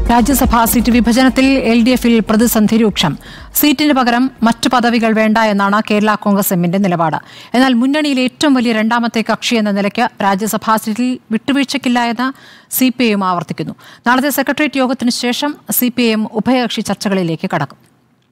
രാജ്യസഭാ seat വിഭജനത്തിൽ L D എഫിൽ പ്രതിസന്ധി രൂക്ഷം സീറ്റിന് പകരം മറ്റു പദവികൾ വേണ്ട എന്നാണ് കേരള കോൺഗ്രസ് എമ്മിന്റെ നിലപാട് എന്നാൽ മുന്നണിയിലെ ഏറ്റവും വലിയ രണ്ടാമത്തെ കക്ഷി എന്ന നിലയ്ക്ക് രാജ്യസഭാ സീറ്റിൽ വിട്ടുവീഴ്ചയ്ക്കില്ല എന്ന് സി പി ഐ എം ആവർത്തിക്കുന്നു നാളത്തെ സെക്രട്ടേറിയറ്റ് യോഗത്തിനു ശേഷം സി പി ഐ എം ഉഭയകക്ഷി ചർച്ചകളിലേക്ക് കടക്കും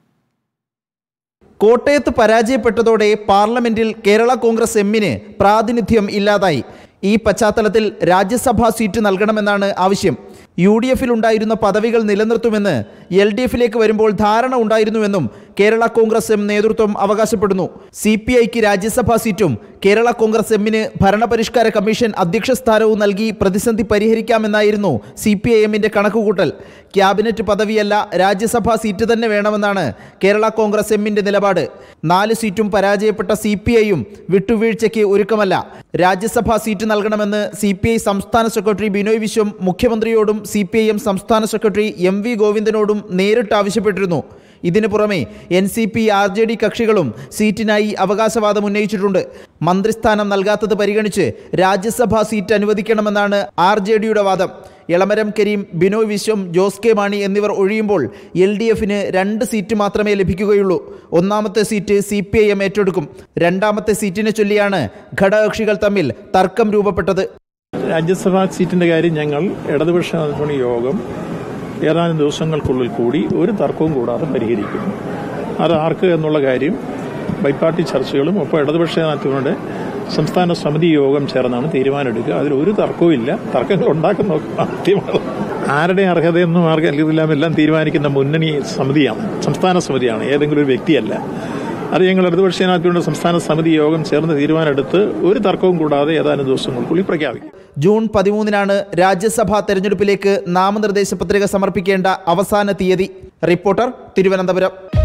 കോട്ടയത്ത് പരാജയപ്പെട്ടതോടെ പാർലമെന്റിൽ കേരള കോൺഗ്രസ് എമ്മിന് പ്രാതിനിധ്യം ഇല്ലാതായി ഈ പശ്ചാത്തലത്തിൽ രാജ്യസഭാ സീറ്റ് നൽകണമെന്നാണ് ആവശ്യം യു ഡി എഫിൽ ഉണ്ടായിരുന്ന പദവികൾ നിലനിർത്തുമെന്ന് എൽ ഡി എഫിലേക്ക് വരുമ്പോൾ ധാരണ ഉണ്ടായിരുന്നുവെന്നും കേരള കോൺഗ്രസ് എം നേതൃത്വം അവകാശപ്പെടുന്നു സി പി ഐക്ക് രാജ്യസഭാ സീറ്റും കേരള കോൺഗ്രസ് എമ്മിന് ഭരണപരിഷ്കാര കമ്മീഷൻ അധ്യക്ഷ സ്ഥാനവും നൽകി പ്രതിസന്ധി പരിഹരിക്കാമെന്നായിരുന്നു സി പി ഐ എമ്മിന്റെ കണക്കുകൂട്ടൽ ക്യാബിനറ്റ് പദവിയല്ല രാജ്യസഭാ സീറ്റ് തന്നെ വേണമെന്നാണ് കേരള കോൺഗ്രസ് എമ്മിന്റെ നിലപാട് നാല് സീറ്റും പരാജയപ്പെട്ട സി പി ഐയും വിട്ടുവീഴ്ചയ്ക്ക് ഒരുക്കമല്ല രാജ്യസഭാ സീറ്റ് നൽകണമെന്ന് സി പി ഐ സംസ്ഥാന സെക്രട്ടറി ബിനോയ് വിശ്വം മുഖ്യമന്ത്രിയോടും സി പി ഐ എം സംസ്ഥാന സെക്രട്ടറി എം വി ഗോവിന്ദനോടും നേരിട്ട് ആവശ്യപ്പെട്ടിരുന്നു ഇതിനു പുറമെ N C P R J D കക്ഷികളും സീറ്റിനായി അവകാശവാദം ഉന്നയിച്ചിട്ടുണ്ട് മന്ത്രിസ്ഥാനം നൽകാത്തത് പരിഗണിച്ച് രാജ്യസഭാ സീറ്റ് അനുവദിക്കണമെന്നാണ് ആർ ജെ ഡിയുടെ വാദം എളമരം കരീം ബിനോയ് വിശ്വം ജോസ് കെ മാണി എന്നിവർ ഒഴിയുമ്പോൾ എൽ ഡി എഫിന് രണ്ട് സീറ്റ് മാത്രമേ ലഭിക്കുകയുള്ളൂ ഒന്നാമത്തെ seat C P I M ഏറ്റെടുക്കും രണ്ടാമത്തെ സീറ്റിനെ ചൊല്ലിയാണ് ഘടകകക്ഷികൾ തമ്മിൽ തർക്കം രൂപപ്പെട്ടത് രാജ്യസഭാ സീറ്റിന്റെ കാര്യം ഞങ്ങൾ ഇടതുപക്ഷ മുന്നണി യോഗം ഏതാനും ദിവസങ്ങൾക്കുള്ളിൽ കൂടി ഒരു തർക്കവും കൂടാതെ പരിഹരിക്കും അത് ആർക്ക് എന്നുള്ള കാര്യം ബൈപ്പാർട്ടി ചർച്ചകളും ഒപ്പം ഇടതുപക്ഷ നേതൃത്വങ്ങളുടെ സംസ്ഥാന സമിതി യോഗം ചേർന്നാണ് തീരുമാനമെടുക്കുക അതിൽ ഒരു തർക്കവും ഇല്ല തർക്കങ്ങൾ ഉണ്ടാക്കുന്ന ആദ്യമാണ് ആരുടെ അർഹതയെന്നും ആർക്കും എല്ലാം എല്ലാം തീരുമാനിക്കുന്ന മുന്നണി സമിതിയാണ് സംസ്ഥാന സമിതിയാണ് ഏതെങ്കിലും ഒരു വ്യക്തിയല്ല അത് ഞങ്ങൾ ഇടതുപക്ഷ ജനാധിപത്യയുടെ സംസ്ഥാന സമിതി യോഗം ചേർന്ന് തീരുമാനമെടുത്ത് ഒരു തർക്കവും കൂടാതെ ഏതാനും ദിവസങ്ങൾക്കുള്ളിൽ പ്രഖ്യാപിക്കും ജൂൺ പതിമൂന്നിനാണ് രാജ്യസഭാ തെരഞ്ഞെടുപ്പിലേക്ക് നാമനിർദ്ദേശ പത്രിക സമർപ്പിക്കേണ്ട അവസാന തീയതി റിപ്പോർട്ടർ തിരുവനന്തപുരം